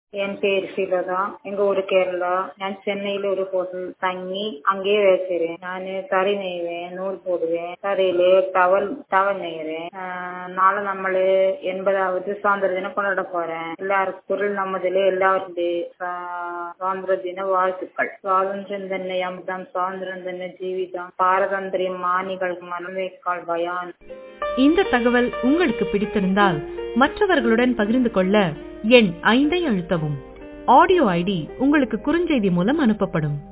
என் பேர் ஷீலதா எங்க ஊரு கேரளா ഞാൻ ചെന്നൈയിൽ ഒരു ഹോട്ടൽ തങ്ങി അங்கேயே வேலை செய்றேன் நான் தறி நெய்வேன் நூல் போடுவேன் தறியிலே டவல் டவல் நெய்யறேன் ஆஹ் നാളെ നമ്മള് എൺപതാവത് സ്വാതന്ത്ര്യ ദിനം കൊണ്ടാട പോறேன் എല്ലാവർക്കും കുരൽ നമ്മതിലെ എല്ലാവരുടെയും സ്വാതന്ത്ര്യ ദിന വാഴ്ത്തുക്കൾ സ്വാതന്ത്ര്യം തന്നെ അമൃതം സ്വാതന്ത്ര്യം തന്നെ ജീവിതം പാരതന്ത്ര്യം മാനികൾക്ക് മരണേക്കാൾ ഭയാൻ இந்த தகவல் உங்களுக்கு பிடித்திருந்தால் மற்றவர்களுடன் பகிர்ந்து கொள்ள எண் ஐந்தை அழுத்தவும் ஆடியோ ஐடி உங்களுக்கு குறுஞ்செய்தி மூலம் அனுப்பப்படும்